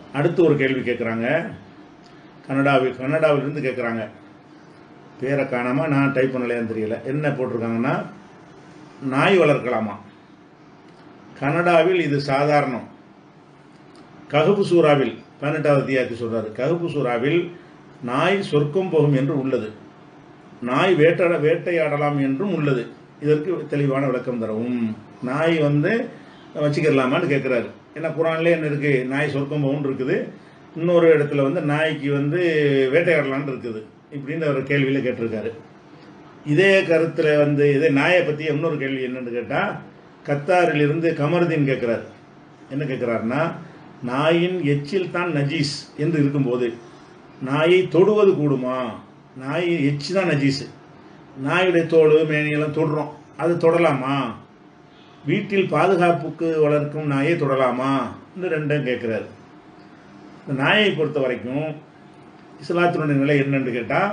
அடுத்து ஒரு கேள்வி கேட்குறாங்க கனடாவில் கனடாவிலிருந்து கேட்குறாங்க பேரை காணாம நான் டைப் பண்ணலையான்னு தெரியல என்ன போட்டிருக்காங்கன்னா நாய் வளர்க்கலாமா கனடாவில் இது சாதாரணம் கஹபு சூறாவில் பதினெட்டாவது அத்தியாயத்தை சொல்றாரு கஹபு சூறாவில் நாய் சொர்க்கம் போகும் என்று உள்ளது நாய் வேட்ட வேட்டையாடலாம் என்றும் உள்ளது இதற்கு தெளிவான விளக்கம் தரவும் நாய் வந்து வச்சுக்கிறலாமான்னு கேட்குறாரு ஏன்னா குரான்லேயே என்ன இருக்கு நாய் சொர்க்கம் போகும் இருக்குது இன்னொரு இடத்துல வந்து நாய்க்கு வந்து வேட்டையாடலாம்னு இருக்குது இப்படின்னு அவர் கேள்வியில் கேட்டிருக்காரு இதே கருத்தில் வந்து இதே நாயை பற்றி இன்னொரு கேள்வி என்னன்னு கேட்டால் கத்தாரிலிருந்து கமருதீன் கேட்குறாரு என்ன கேட்குறாருன்னா நாயின் எச்சில் தான் நஜீஸ் என்று இருக்கும்போது நாயை தொடுவது கூடுமா நாய் எச்சி தான் நஜீஸ் நாயுடைய தோல் மேனியெல்லாம் தொடுறோம் அது தொடலாமா வீட்டில் பாதுகாப்புக்கு வளர்க்கும் நாயை தொடலாமா இந்த ரெண்டும் கேட்குறாரு இந்த நாயை பொறுத்த வரைக்கும் இஸ்லாத்தினுடைய நிலை என்னன்னு கேட்டால்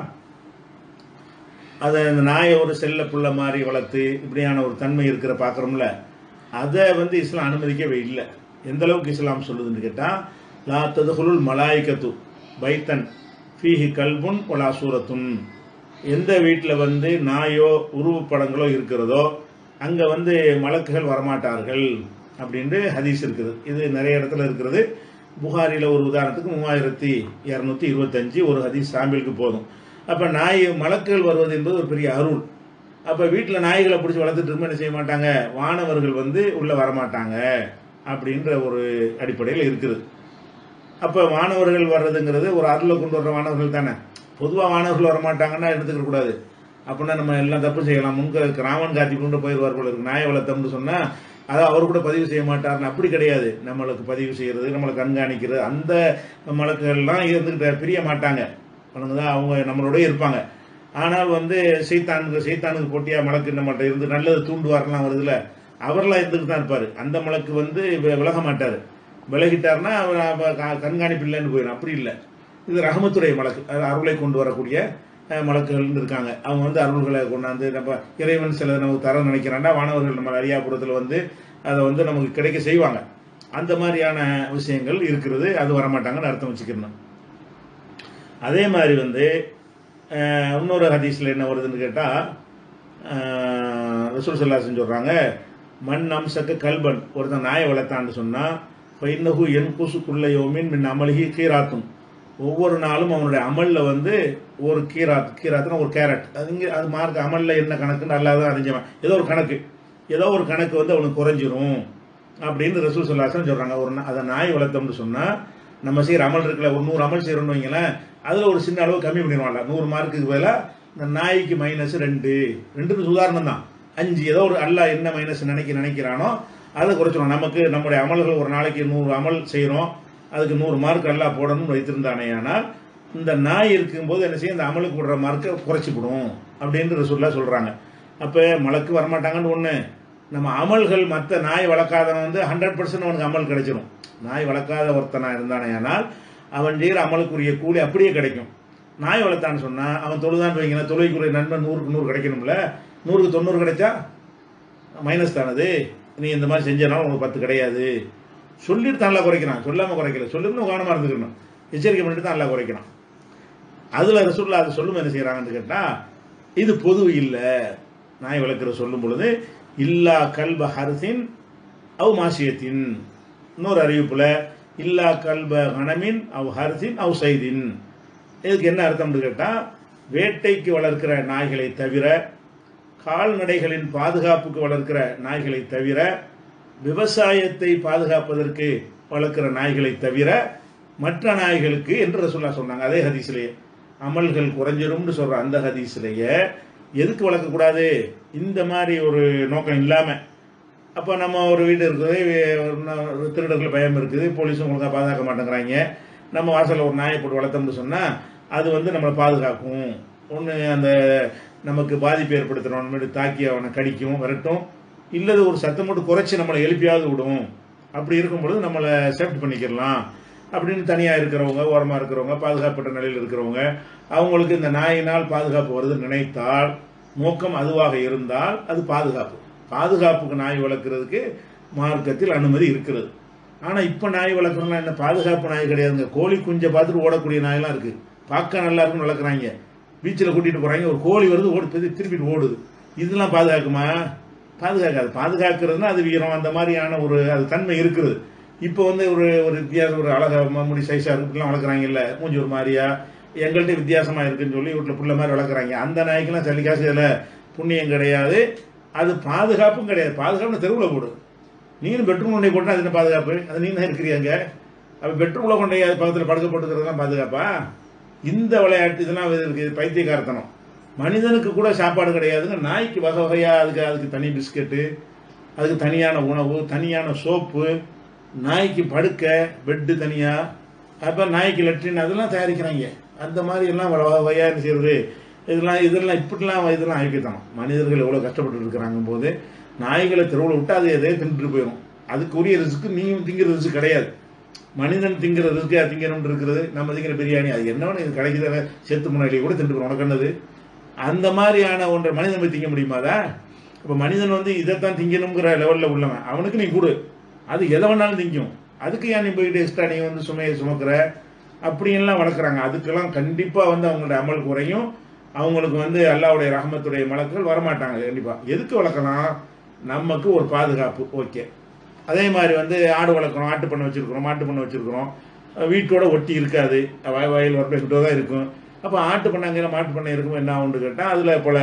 அதை அந்த நாயை ஒரு செல்ல புள்ள மாதிரி வளர்த்து இப்படியான ஒரு தன்மை இருக்கிற பார்க்குறோம்ல அதை வந்து இஸ்லாம் அனுமதிக்கவே இல்லை எந்த அளவுக்கு இஸ்லாம் சொல்லுதுன்னு கேட்டால் லா ததுகுலுல் மலாய்கத்து பைத்தன் ஃபீஹி கல்புன் ஒலா சூரத்துன் எந்த வீட்டில் வந்து நாயோ உருவப்படங்களோ இருக்கிறதோ அங்கே வந்து மலக்குகள் வரமாட்டார்கள் அப்படின்ட்டு ஹதீஸ் இருக்குது இது நிறைய இடத்துல இருக்கிறது புகாரியில் ஒரு உதாரணத்துக்கு மூவாயிரத்தி இரநூத்தி இருபத்தஞ்சு ஒரு ஹதீஸ் சாம்பிளுக்கு போதும் அப்போ நாய் மலக்குகள் வருவது என்பது ஒரு பெரிய அருள் அப்போ வீட்டில் நாய்களை பிடிச்சி வளர்த்துட்டு இருக்கும் என்ன செய்ய மாட்டாங்க வானவர்கள் வந்து உள்ளே வரமாட்டாங்க அப்படின்ற ஒரு அடிப்படையில் இருக்குது அப்போ மாணவர்கள் வர்றதுங்கிறது ஒரு அருளை கொண்டு வர்ற மாணவர்கள் தானே பொதுவாக மாணவர்கள் வரமாட்டாங்கன்னா எடுத்துக்க கூடாது அப்படின்னா நம்ம எல்லாம் தப்பு செய்யலாம் முன்க ராமன் காத்தி கொண்டு போயிடுவார் போல இருக்கு நாயை வளர்த்தோம்னு சொன்னால் அதை அவர் கூட பதிவு செய்ய மாட்டார்னு அப்படி கிடையாது நம்மளுக்கு பதிவு செய்யறது நம்மளை கண்காணிக்கிறது அந்த மலக்குகள்லாம் இருந்துக்கிட்ட பிரிய மாட்டாங்க அவனுங்க தான் அவங்க நம்மளோட இருப்பாங்க ஆனால் வந்து சைத்தானுக்கு சைத்தானுக்கு போட்டியா மலக்கு நம்மகிட்ட இருந்து நல்லது தூண்டுவார்லாம் வருதுல அவரெல்லாம் இருந்துட்டு தான் இருப்பார் அந்த மலக்கு வந்து வி- விலக மாட்டார் விலகிட்டார்னா அவர் அப்ப க- கண்காணிப்பு இல்லைன்னு போயிடும் அப்படி இல்லை இது ரஹமத்துடைய மலக்கு அது அருளை கொண்டு வரக்கூடிய அஹ், மலக்குகள் இருக்காங்க அவங்க வந்து அருள்களை கொண்டாந்து நம்ம இறைவன் சில நமக்கு தர நினைக்கிறாண்டா வானவர்கள் நம்ம அரியாபுரத்தில் வந்து அதை வந்து நமக்கு கிடைக்க செய்வாங்க அந்த மாதிரியான விஷயங்கள் இருக்கிறது அது வரமாட்டாங்கன்னு அர்த்தம் வச்சுக்கணும் அதே மாதிரி வந்து அஹ், இன்னொரு ஹதீஸில் என்ன வருதுன்னு கேட்டால் ரசூல் சல்லாசன் சொல்கிறாங்க மண் அம்சக்கு கல்பன் ஒருத்தன் நாயை வளர்த்தான்னு சொன்னால் பைன்னகு என் குசுக்குள்ள யோமின் மின் அமலிகி கீராத்தும் ஒவ்வொரு நாளும் அவனுடைய அமலில் வந்து ஒரு கீராத் கீராத்துனா ஒரு கேரட் அது இங்கே அது மார்க் அமலில் என்ன கணக்குன்னு நல்லா தான் அறிஞ்சவன் ஏதோ ஒரு கணக்கு ஏதோ ஒரு கணக்கு வந்து அவனுக்கு குறைஞ்சிரும் அப்படின்னு ரசூல் சொல்லாசன் சொல்கிறாங்க ஒரு நா- அதை நாய் வளர்த்தோம்னு சொன்னால் நம்ம செய்கிற அமல் இருக்குல்ல ஒரு நூறு அமல் செய்கிறோம்னு வைங்களேன் அதில் ஒரு சின்ன அளவு கம்மி பண்ணிடுவான்ல நூறு மார்க்குக்கு பதிலாக இந்த நாய்க்கு மைனஸ் ரெண்டு ரெண்டுக்கு உதாரணம் தான் அஞ்சு ஏதோ ஒரு அல்லாஹ் என்ன மைனஸ் நினைக்க நினைக்கிறானோ அதை குறைச்சிடும் நமக்கு நம்முடைய அமல்கள் ஒரு நாளைக்கு நூறு அமல் செய்கிறோம் அதுக்கு நூறு மார்க் அல்லாஹ் போடணும்னு வைத்திருந்தானே ஆனால் இந்த நாய் இருக்கும்போது என்ன செய்யும் இந்த அமலுக்கு விடுற மார்க்கை குறைச்சிவிடும் அப்படின்ற ரசூல்லா சொல்கிறாங்க அப்போ மலக்கு வரமாட்டாங்கன்னு ஒன்று நம்ம அமல்கள் மற்ற நாய் வளர்க்காதவன் வந்து ஹண்ட்ரட் பர்சன்ட் அவனுக்கு அமல் கிடைச்சிரும் நாய் வளர்க்காத ஒருத்தனா இருந்தானே ஆனால் அவன் செய்கிற அமலுக்குரிய கூலி அப்படியே கிடைக்கும் நாய் வளர்த்தான்னு சொன்னால் அவன் தொழுதான் வைங்களேன் தொழுகைக்குரிய நன்மை நூறுக்கு நூறு கிடைக்கணும்ல நூறுக்கு தொண்ணூறு கிடைச்சா மைனஸ் தானது நீ இந்த மாதிரி செஞ்சனால உனக்கு பத்து கிடையாது சொல்லிட்டு தான் நல்லா குறைக்கிறான் சொல்லாமல் குறைக்கல சொல்லுன்னு கவனமாக இருந்துக்கணும் எச்சரிக்கை பண்ணிட்டு தான் நல்லா குறைக்கிறான் அதில் ரசூல்லா அது சொல்லும் என்ன செய்கிறாங்கன்னு கேட்டால் இது பொது இல்லை நாய் வளர்க்குற சொல்லும் பொழுது இல்லா கல்ப ஹர்சின் அவ் மாசியத்தின் இன்னொரு அறிவிப்பில் இல்லா கல்ப கணமின் அவ் ஹர்சின் அவ் சைதின் இதுக்கு என்ன அர்த்தம்னு கேட்டால் வேட்டைக்கு வளர்க்கிற நாய்களை தவிர கால்நடைகளின் பாதுகாப்புக்கு வளர்க்கிற நாய்களை தவிர விவசாயத்தை பாதுகாப்பதற்கு வளர்க்கிற நாய்களை தவிர மற்ற நாய்களுக்கு என்று ரசூல்லா சொன்னாங்க அதே ஹதீஸ்லேயே அமல்கள் குறைஞ்சிரும்னு சொல்ற அந்த ஹதீஸ்லேயே எதுக்கு வளர்க்கக்கூடாது இந்த மாதிரி ஒரு நோக்கம் இல்லாமல் அப்போ நம்ம ஒரு வீடு இருக்குது வே- ஒரு நா- ஒரு திருடர்கள் பயம் இருக்குது போலீஸும் ஒழுங்காக பாதுகாக்க மாட்டேங்கிறாங்க நம்ம வாசலில் ஒரு நாயை போட்டு வளர்த்தோம்னு சொன்னால் அது வந்து நம்மளை பாதுகாக்கும் ஒன்று அந்த நமக்கு பாதிப்பு ஏற்படுத்துகிறவன் மாதிரி தாக்கி அவனை கடிக்கும் விரட்டும் இல்லது ஒரு சத்தம் மட்டும் குறைச்சி நம்மளை எழுப்பியாவது விடும் அப்படி இருக்கும் பொழுது நம்மளை சேஃப்ட் பண்ணிக்கிடலாம் அப்படின்னு தனியாக இருக்கிறவங்க ஓரமாக இருக்கிறவங்க பாதுகாப்பற்ற நிலையில் இருக்கிறவங்க அவங்களுக்கு இந்த நாயினால் பாதுகாப்பு வருது நினைத்தால் நோக்கம் அதுவாக இருந்தால் அது பாதுகாப்பு பாதுகாப்புக்கு நாய் வளர்க்குறதுக்கு மார்க்கத்தில் அனுமதி இருக்கிறது ஆனால் இப்போ நாய் வளர்க்குறோம்னா என்ன பாதுகாப்பு நாய் கிடையாதுங்க கோழி குஞ்சை பார்த்துட்டு ஓடக்கூடிய நாயெல்லாம் இருக்குது பார்க்க நல்லா இருக்குன்னு வளர்க்குறாங்க பீச்சில் கூட்டிகிட்டு போகிறாங்க ஒரு கோழி வருது ஓடி போய் திருப்பிட்டு ஓடுது இதெல்லாம் பாதுகாக்குமா பாதுகாக்காது பாதுகாக்கிறதுனா அது வீரம் அந்த மாதிரியான ஒரு அது தன்மை இருக்குது இப்போ வந்து ஒரு ஒரு வித்தியாசம் ஒரு அழகா ம- முடி சைஸாக இருக்குலாம் வளர்க்குறாங்கல்ல மூஞ்சி ஒரு மாதிரியா எங்கள்கிட்ட வித்தியாசமாக இருக்குன்னு சொல்லி வீட்டில் புள்ள மாதிரி வளர்க்குறாங்க அந்த நாய்க்கெல்லாம் சல்லிக்காசு இதில் புண்ணியம் கிடையாது அது பாதுகாப்பும் கிடையாது பாதுகாப்பு தெருவில் போடு நீங்களும் பெட்ரூம் கொண்டே போட்டால் அது என்ன பாதுகாப்பு அது நீ தான் இருக்கிறீங்க அப்போ பெட்ரூமில் கொண்டே அது பக்கத்தில் படுக்க போட்டுக்கிறதுலாம் பாதுகாப்பா இந்த விளையாட்டு இதெல்லாம் இருக்கு பைத்தியக்காரத்தனம் மனிதனுக்கு கூட சாப்பாடு கிடையாதுங்க நாய்க்கு வகை வகையாக அதுக்கு அதுக்கு தனி பிஸ்கெட்டு அதுக்கு தனியான உணவு தனியான சோப்பு நாய்க்கு படுக்க பெட்டு தனியாக அப்போ நாய்க்கு லெட்ரின் அதெல்லாம் தயாரிக்கிறாங்க அந்த மாதிரி எல்லாம் வகை வகையாக என்ன செய்யறது இதெல்லாம் இதெல்லாம் இப்படிலாம் இதெல்லாம் ஆக்கித்தனம் மனிதர்கள் எவ்வளோ கஷ்டப்பட்டு இருக்கிறாங்க போது நாய்களை தெருவில் விட்டு அது எதையோ தின்னுட்டு போயிடும் அதுக்குரிய ரிஸ்க்கு நீயும் திங்கிற ரிஸ்க் கிடையாது மனிதன் திங்கிற ரிஸ்க்கு திங்கணும்னு இருக்கிறது நம்ம திங்கிற பிரியாணி அது என்னவனு இது கிடைக்குது செத்து முன்னாடி கூட தின்ட்டு போகிறோம் உனக்கு என்னது அந்த மாதிரியான ஒன்றை மனிதன் போய் திங்க முடியுமாதா இப்போ மனிதன் வந்து இதைத்தான் திங்கணுங்கிற லெவலில் உள்ளவன் அவனுக்கு நீ கொடு அது எதை வேணாலும் திங்கும் அதுக்கு ஏன் நீ போயிட்டு எக்ஸ்ட்ரா நீ வந்து சுமையை சுமக்கிற அப்படியெல்லாம் வளர்க்குறாங்க அதுக்கெல்லாம் கண்டிப்பாக வந்து அவங்களோட அமல் குறையும் அவங்களுக்கு வந்து அல்லாவுடைய ரஹமத்துடைய மலக்குகள் வரமாட்டாங்க கண்டிப்பாக எதுக்கு வளர்க்கலாம் நமக்கு ஒரு பாதுகாப்பு ஓகே அதே மாதிரி வந்து ஆடு வளர்க்குறோம் ஆட்டு பண்ணை வச்சுருக்குறோம் மாட்டு பண்ணை வச்சுருக்குறோம் வீட்டோட ஒட்டி இருக்காது வய வயல் வரப்பு கிட்ட தான் இருக்கும் அப்போ ஆட்டு பண்ணைங்கிற மாட்டு பண்ணை இருக்கும் என்ன ஆகுன்னு கேட்டால் அதில் போல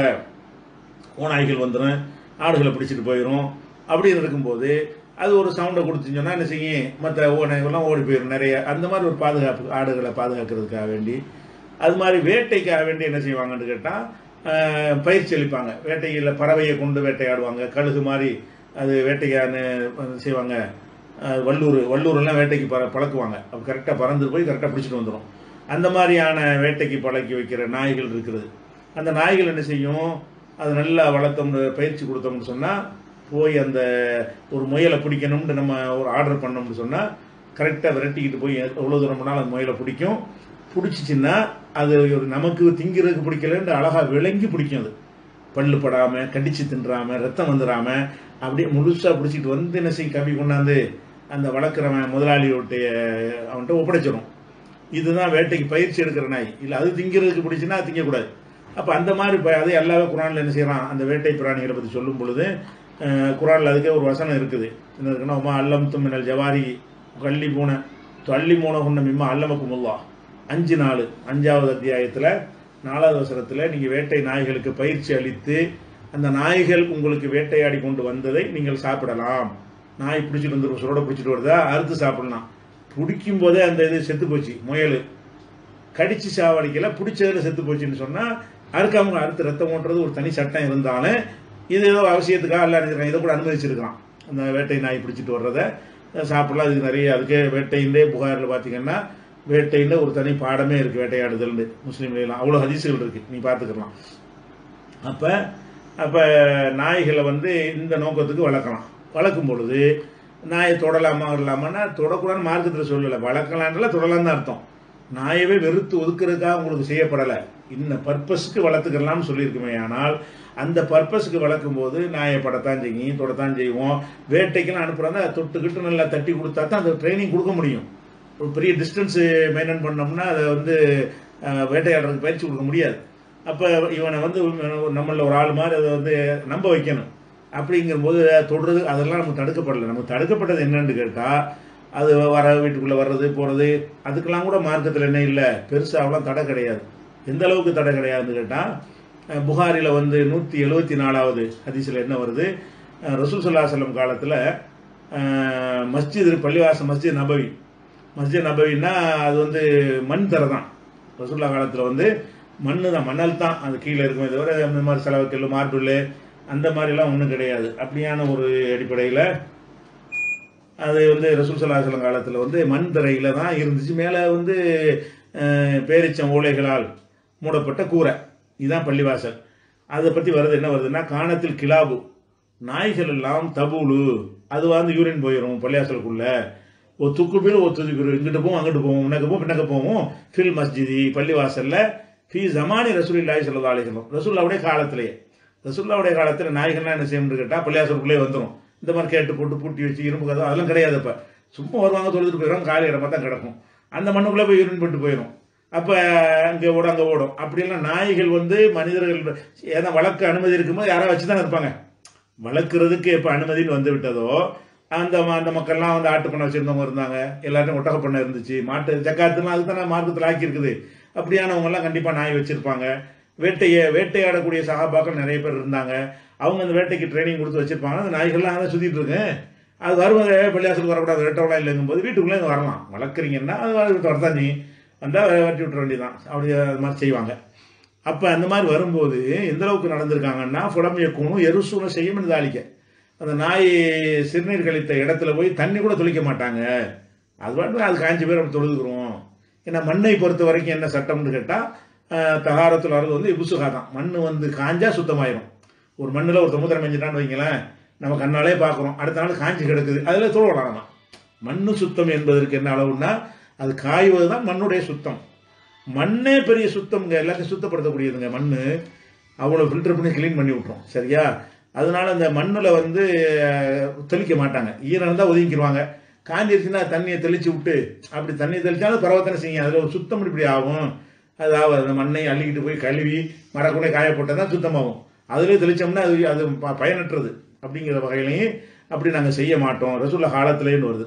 ஓநாய்கள் வந்துடும் ஆடுகளை பிடிச்சிட்டு போயிடும் அப்படின்னு இருக்கும்போது அது ஒரு சவுண்டை கொடுத்துன்னு சொன்னா என்ன செய்யும் மற்ற ஓநாய்கள்லாம் ஓடி போயிடும் நிறைய அந்த மாதிரி ஒரு பாதுகாப்பு ஆடுகளை பாதுகாக்கிறதுக்காக வேண்டி அது மாதிரி வேட்டைக்காக வேண்டி என்ன செய்வாங்கன்னு கேட்டால் பயிற்சி அளிப்பாங்க வேட்டையில் பறவையை கொண்டு வேட்டையாடுவாங்க கழுகு மாதிரி அது வேட்டைக்கான்னு செய்வாங்க அஹ் வள்ளூர் வள்ளூரெல்லாம் வேட்டைக்கு பற பழக்குவாங்க அப்போ கரெக்டாக பறந்து போய் கரெக்டாக பிடிச்சிட்டு வந்துடும் அந்த மாதிரியான வேட்டைக்கு பழக்கி வைக்கிற நாய்கள் இருக்குது அந்த நாய்கள் என்ன செய்யும் அது நல்லா வளர்த்தோம்னு பயிற்சி கொடுத்தோம்னு சொன்னால் போய் அந்த ஒரு முயலை பிடிக்கணும்னு நம்ம ஒரு ஆர்டர் பண்ணோம்னு சொன்னால் கரெக்டாக விரட்டிக்கிட்டு போய் எவ்வளோ தூரம் போனாலும் அந்த முயலை பிடிக்கும் பிடிச்சிச்சின்னா அது ஒரு நமக்கு திங்கிறதுக்கு பிடிக்கலன்னு அழகாக விளங்கி பிடிக்கும் அது பல்லு படாமல் கடிச்சு தின்றாம ரத்தம் வந்துடாம அப்படியே முழுசாக பிடிச்சிட்டு வந்து என்ன செய்யும் கம்பி கொண்டாந்து அந்த வளர்க்குறவன் முதலாளியோடைய அவன்கிட்ட ஒப்படைச்சிடும் இதுதான் வேட்டைக்கு பயிற்சி எடுக்கிற நாய் இல்லை அது திங்கிறதுக்கு பிடிச்சுன்னா அது திங்கக்கூடாது அப்போ அந்த மாதிரி இப்போ அதே எல்லாவே குரானில் என்ன செய்கிறான் அந்த வேட்டை பிராணிகளை பற்றி சொல்லும் பொழுது அஹ், குரான்ல அதுக்கே ஒரு வசனம் இருக்குது என்ன இருக்குன்னா உமா அல்லம் தும்மினல் ஜவாரி கள்ளி பூனை தள்ளி மூண குண்ட மிம்மா அல்லமக்குமுல்லா அஞ்சு நாள் அஞ்சாவது அத்தியாயத்தில் நாலாவது வசனத்தில் நீங்கள் வேட்டை நாய்களுக்கு பயிற்சி அளித்து அந்த நாய்கள் உங்களுக்கு வேட்டையாடி கொண்டு வந்ததை நீங்கள் சாப்பிடலாம் நாய் பிடிச்சிட்டு வந்து சுரோட பிடிச்சிட்டு வருதா அறுத்து சாப்பிடலாம் பிடிக்கும் போதே அந்த இது செத்து போச்சு முயல் கடிச்சு சாவடிக்கல பிடிச்சதுல செத்து போச்சுன்னு சொன்னா அறுக்காம அறுத்து ரத்தம் ஓட்டுறது ஒரு தனி சட்டம் இருந்தாலும் இது ஏதோ அவசியத்துக்காக எல்லாம் நினைக்கிறாங்க இதை கூட அனுமதிச்சிருக்கலாம் அந்த வேட்டை நாய் பிடிச்சிட்டு வர்றதை சாப்பிடலாம் அதுக்கு நிறைய அதுக்கு வேட்டையிலே புகாரில் பார்த்தீங்கன்னா வேட்டையில் ஒரு தனி பாடமே இருக்குது வேட்டையாடுதல்னு முஸ்லீம்லாம் அவ்வளோ ஹதீசுகள் இருக்குது நீ பார்த்துக்கலாம் அப்போ அப்போ நாய்களை வந்து இந்த நோக்கத்துக்கு வளர்க்கலாம் வளர்க்கும் பொழுது நாயை தொடலாமா வரலாமான்னா தொடக்கூடாதுன்னு மார்க்கத்தில் சொல்லலை வளர்க்கலான்றல தொடலாம் தான் அர்த்தம் நாயவே வெறுத்து ஒதுக்குறதுக்காக உங்களுக்கு செய்யப்படலை இந்த பர்பஸ்க்கு வளர்த்துக்கலாம்னு சொல்லியிருக்குமே ஆனால் அந்த பர்பஸ்க்கு வளர்க்கும் போது நாயை படத்தான் செய்யும் தொடத்தான் செய்வோம் வேட்டைக்கெல்லாம் அனுப்புறாங்க அதை தொட்டுக்கிட்டு நல்லா தட்டி கொடுத்தா தான் அந்த ட்ரைனிங் கொடுக்க முடியும் ஒரு பெரிய டிஸ்டன்ஸ் மெயின்டைன் பண்ணோம்னா அதை வந்து அஹ், வேட்டையாடுறதுக்கு பயிற்சி கொடுக்க முடியாது அப்போ இவனை வந்து நம்மள ஒரு ஆள் மாதிரி அதை வந்து நம்ப வைக்கணும் அப்படிங்கும்போது தொடுறது அதெல்லாம் நமக்கு தடுக்கப்படலை நமக்கு தடுக்கப்பட்டது என்னன்னு கேட்டால் அது வர வீட்டுக்குள்ளே வர்றது போகிறது அதுக்கெல்லாம் கூட மார்க்கத்தில் என்ன இல்லை பெருசாகலாம் தடை கிடையாது எந்த அளவுக்கு தடை கிடையாதுன்னு கேட்டால் புகாரில் வந்து நூற்றி எழுபத்தி நாலாவது ஹதீஸில் என்ன வருது அஹ் ரசூல் சல்லா செல்லம் காலத்தில் மஸ்ஜித் பள்ளிவாசல் மஸ்ஜித் நபவி மஸ்ஜித் நபவின்னா அது வந்து மண் தரை தான் ரசூல்லா காலத்தில் வந்து மண்ணு தான் மணல் தான் அது கீழே இருக்கும் இதை விட இந்த மாதிரி செலவுக்கல் மார்பிள் அந்த மாதிரிலாம் ஒன்றும் கிடையாது அப்படியான ஒரு அடிப்படையில் அது வந்து ரசூல் சல்லாஹலம் காலத்தில் வந்து மண் தரையில் தான் இருந்துச்சு மேலே வந்து அஹ், பேரிச்சம் ஓலைகளால் மூடப்பட்ட கூரை இதுதான் பள்ளிவாசல் அதை பற்றி வருது என்ன வருதுன்னா காணத்தில் கிலாபு நாய்கள் எல்லாம் தபூலு அது வந்து யூரின் போயிடும் பள்ளிவாசலுக்குள்ள ஒரு துக்குபில் ஒரு துதுபில் இங்கிட்டு போவோம் அங்கிட்டு போவோம் முன்னக்க போவோம் பின்னக்க போவோம் ஃபில் மஸ்ஜிதி பள்ளிவாசல்ல ஃபி ஜமானி ரசூலில்லாஹி ஸல்லல்லாஹு அலைஹி வஸல்லம் ரசூல்லாவுடைய காலத்திலேயே ரசூல்லாவுடைய காலத்தில் நாய்கள்லாம் என்ன செய்யணும்னு கேட்டால் பள்ளிவாசலுக்குள்ளே வந்துடும் இந்த மாதிரி கேட்டு போட்டு பூட்டி வச்சு இரும்பு கதவு அதெல்லாம் கிடையாது இப்போ சும்மா வருவாங்க தொழுதுட்டு போயிடும் காலி இடமா தான் கிடக்கும் அந்த மண்ணுக்குள்ளே போய் யூரின் பண்ணிட்டு போயிடும் அப்போ அங்கே ஓடும் அங்கே ஓடும் அப்படியெல்லாம் நாய்கள் வந்து மனிதர்கள் ஏன்னா வளர்க்க அனுமதி இருக்கும்போது யாராவது வச்சு தான் இருப்பாங்க வளர்க்குறதுக்கு எப்போ அனுமதின்னு வந்து விட்டதோ அந்த ம- அந்த மக்கள்லாம் வந்து ஆட்டு பண்ணை வச்சுருந்தவங்க இருந்தாங்க எல்லாரும் ஒட்டக பண்ணை இருந்துச்சு மாட்டு ஜக்காத்துலாம் அதுக்கு தானே மார்க்கத்தில் ஆக்கியிருக்குது அப்படியானவங்கெல்லாம் கண்டிப்பாக நாய் வச்சுருப்பாங்க வேட்டையை வேட்டையாடக்கூடிய சகாபாக்கள் நிறைய பேர் இருந்தாங்க அவங்க அந்த வேட்டைக்கு ட்ரைனிங் கொடுத்து வச்சிருப்பாங்க அந்த நாய்கள்லாம் அதை சுற்றிட்டு இருக்கு அது வருவாங்க பள்ளியாசலுக்கு வரக்கூடாது வேட்டவெல்லாம் இல்லைங்கும்போது வீட்டுக்குள்ளே இங்க வரலாம் வளர்க்குறீங்கன்னா அது வர- வரதான் நீ வந்தால் வெட்டி விட்டுற வேண்டியதான் அப்படி அது மாதிரி செய்வாங்க அப்போ அந்த மாதிரி வரும்போது எந்த அளவுக்கு நடந்திருக்காங்கன்னா புடம் இயக்கணும் எருசூனை செய்யும் தாளிக்க அந்த நாய் சிறுநீர் கழித்த இடத்துல போய் தண்ணி கூட தொளிக்க மாட்டாங்க அது பாட்டு அது காஞ்சி பேர் நம்ம தொழுதுக்கிறோம் ஏன்னா மண்ணை பொறுத்த வரைக்கும் என்ன சட்டம்னு கேட்டால் தகாரத்தில் வர்றது வந்து இபுசுகா தான் மண் வந்து காஞ்சா சுத்தமாயிரும் ஒரு மண்ணில் ஒரு சமுத்திரம் மெஞ்சிட்டான்னு வைங்களேன் நம்ம கண்ணாலே பார்க்குறோம் அடுத்த நாள் காஞ்சி கிடக்குது அதில் தொழுவலாம் நம்ம மண்ணு சுத்தம் என்பதற்கு என்ன அளவுன்னா அது காய்வது தான் மண்ணுடைய சுத்தம் மண்ணே பெரிய சுத்தம்ங்க எல்லாத்தையும் சுத்தப்படுத்தக்கூடியதுங்க மண் அவ்வளோ ஃபில்டர் பண்ணி க்ளீன் பண்ணி விட்ரும் சரியா அதனால அந்த மண்ணில் வந்து அஹ், தெளிக்க மாட்டாங்க ஈரம் இருந்தால் ஒதுங்கிடுவாங்க காஞ்சிருச்சுன்னா தண்ணியை தெளிச்சு விட்டு அப்படி தண்ணி தெளிச்சாலும் பரவத்தனை செய்யும் அதில் ஒரு சுத்தம் இப்படி ஆகும் அது ஆகாது அந்த மண்ணை அள்ளிக்கிட்டு போய் கழுவி மரக்குடை காய போட்டால் தான் சுத்தமாகும் அதுலேயே தெளிச்சோம்னா அது அது ப- பயனற்றது அப்படிங்கிற வகையிலையும் அப்படி நாங்கள் செய்ய மாட்டோம் ரசூல்லா காலத்திலேன்னு வருது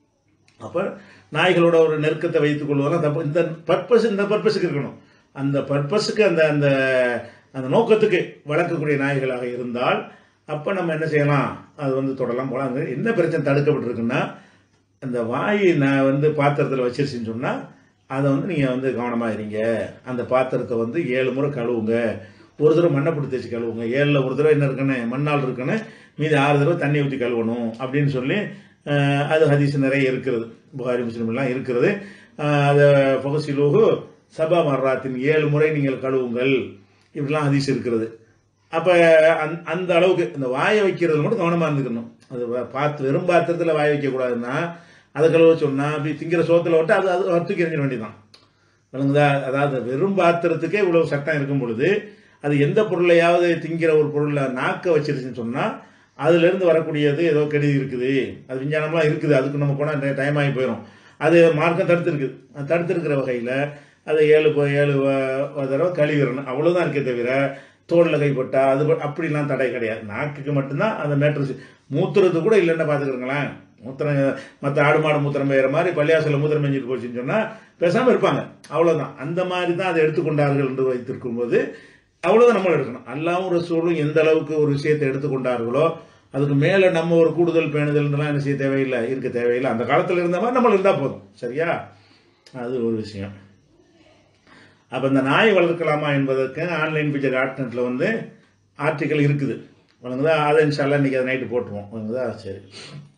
அப்போ நாய்களோட ஒரு நெருக்கத்தை வைத்துக் கொள்வதெல்லாம் தப்பு இந்த பர்பஸ் இந்த பர்பஸுக்கு இருக்கணும் அந்த பர்பஸுக்கு அந்த அந்த அந்த நோக்கத்துக்கு வளர்க்கக்கூடிய நாய்களாக இருந்தால் அப்போ நம்ம என்ன செய்யலாம் அது வந்து தொடலாம் போலாம் அது என்ன பிரச்சனை தடுக்கப்பட்டிருக்குன்னா அந்த வாய் நான் வந்து பாத்திரத்தில் வச்சிருச்சுன்னு சொன்னால் அதை வந்து நீங்கள் வந்து கவனமாக இருங்க அந்த பாத்திரத்தை வந்து ஏழு முறை கழுவுங்க ஒரு தடவை மண்ணை பிடிச்சி தேய்ச்சி கழுவுங்க ஏழில் ஒரு தடவை என்ன இருக்குன்னு மண்ணால் இருக்குன்னு மீதி ஆறு தடவை தண்ணி ஊற்றி கழுவணும் அப்படின்னு சொல்லி அஹ், அது ஹதீஸ் நிறைய இருக்கிறது புகாரி முஸ்லீம்லாம் இருக்கிறது அஹ், அதை ஃபகசிலோகு சபா மர்ராத்தின் ஏழு முறை நீங்கள் கழுவுங்கள் இப்படிலாம் ஹதீஸ் இருக்கிறது அப்போ அந் அந்த அளவுக்கு இந்த வாயை வைக்கிறது மட்டும் கவனமாக இருந்துக்கணும் அது வ- பாத்து வெறும் பாத்திரத்தில் வாய வைக்கக்கூடாதுன்னா அதை கழுவ சொன்னால் அப்படி திங்கிற சோத்தில் விட்டு அது அது தூக்கி எறிஞ்சிட வேண்டியதான் விளங்குதா அதாவது வெறும் பாத்திரத்துக்கே இவ்வளவு சட்டம் இருக்கும் பொழுது அது எந்த பொருளையாவது திங்கிற ஒரு பொருளை நாக்க வச்சிருச்சுன்னு சொன்னால் அதுலேருந்து வரக்கூடியது ஏதோ கெடுதி இருக்குது அது விஞ்ஞானம்லாம் இருக்குது அதுக்கு நம்ம போனால் டைம் ஆகி போயிடும் அது மார்க்கம் தடுத்துருக்குது அது தடுத்திருக்கிற வகையில் அதை ஏழு ப- ஏழு வ- வ- தடவை கழுவிடணும் அவ்வளோதான் இருக்கே தவிர தோளில் கைப்பட்டா அது ப- அப்படிலாம் தடை கிடையாது நாக்குக்கு மட்டும்தான் அந்த மேட்ரு மூத்துறது கூட இல்லைன்னு பார்த்துக்கிறங்களேன் மூத்திரம் மற்ற ஆடு மாடு மூத்திரம் பெய்கிற மாதிரி பள்ளியாசலில் மூத்திரம் பெஞ்சிட்டு போச்சுன்னு சொன்னால் பேசாமல் இருப்பாங்க அவ்வளோதான் அந்த மாதிரி தான் அதை எடுத்துக்கொண்டார்கள் என்று வைத்திருக்கும்போது அவ்வளோதான் நம்ம எடுக்கணும் அல்லாவும் ரசூலும் எந்த அளவுக்கு ஒரு விஷயத்தை எடுத்துக்கொண்டார்களோ அதுக்கு மேலே நம்ம ஒரு கூடுதல் பேணுதல்ன்றலாம் என்ன செய்ய தேவையில்லை இருக்க தேவையில்லை அந்த காலத்தில் இருந்த மாதிரி நம்ம இருந்தால் போதும் சரியா அது ஒரு விஷயம் அப்போ இந்த நாய் வளர்க்கலாமா என்பதற்கு ஆன்லைன் பிக்சர் டாட் நெட்டில் வந்து ஆர்டிக்கல் இருக்குது வழங்குதா அதை இன்ஷால்லா இன்றைக்கி அதை நைட்டு போட்டுருவோம் வழங்குதா சரி